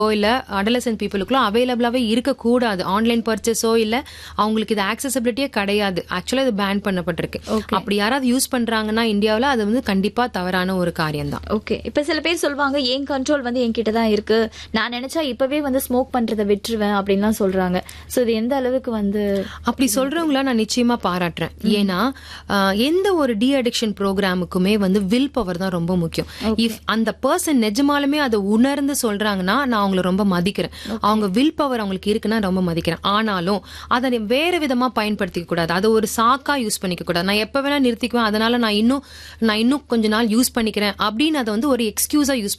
இல்ல அடலசன் பீப்புளுக்குள்ள அவைலபிளாவே இருக்கக்கூடாது ஆன்லைன் பர்ச்சேஸோ இல்ல அவங்களுக்கு இது ஆக்சசபிலிட்டியே கிடையாது ஆக்சுவலா இது பேன் பண்ணப்பட்டிருக்கு அப்படி யாராவது யூஸ் பண்றாங்கன்னா இந்தியாவுல அது வந்து கண்டிப்பா தவறான ஒரு காரியம் தான் ஓகே இப்ப சில பேர் சொல்லுவாங்க என் கண்ட்ரோல் வந்து என்கிட்ட தான் இருக்கு நான் நினைச்சா இப்பவே வந்து ஸ்மோக் பண்றதை விட்டுருவேன் அப்படின்லாம் சொல்றாங்க சோ இது எந்த அளவுக்கு வந்து அப்படி சொல்றவங்கள நான் நிச்சயமா பாராட்டுறேன் ஏன்னா ஆஹ், எந்த ஒரு டி அடிக்ஷன் ப்ரோக்ராமுக்குமே வந்து வில் பவர் தான் ரொம்ப முக்கியம் இஃப் அந்த பர்சன் நிஜமாலுமே அதை உணர்ந்து சொல்றாங்கன்னா நான் அவங்கள ரொம்ப மதிக்கிறேன் அவங்க வில் பவர் அவங்களுக்கு இருக்குன்னா ரொம்ப மதிக்கிறேன் ஆனாலும் அதை வேற விதமா பயன்படுத்திக்க கூடாது அதை ஒரு சாக்கா யூஸ் பண்ணிக்க கூடாது நான் எப்ப வேணா நிறுத்திக்குவேன் அதனால நான் இன்னும் நான் இன்னும் கொஞ்ச நாள் யூஸ் பண்ணிக்கிறேன் அப்படின்னு அதை வந்து ஒரு எக்ஸ்கியூஸா யூஸ்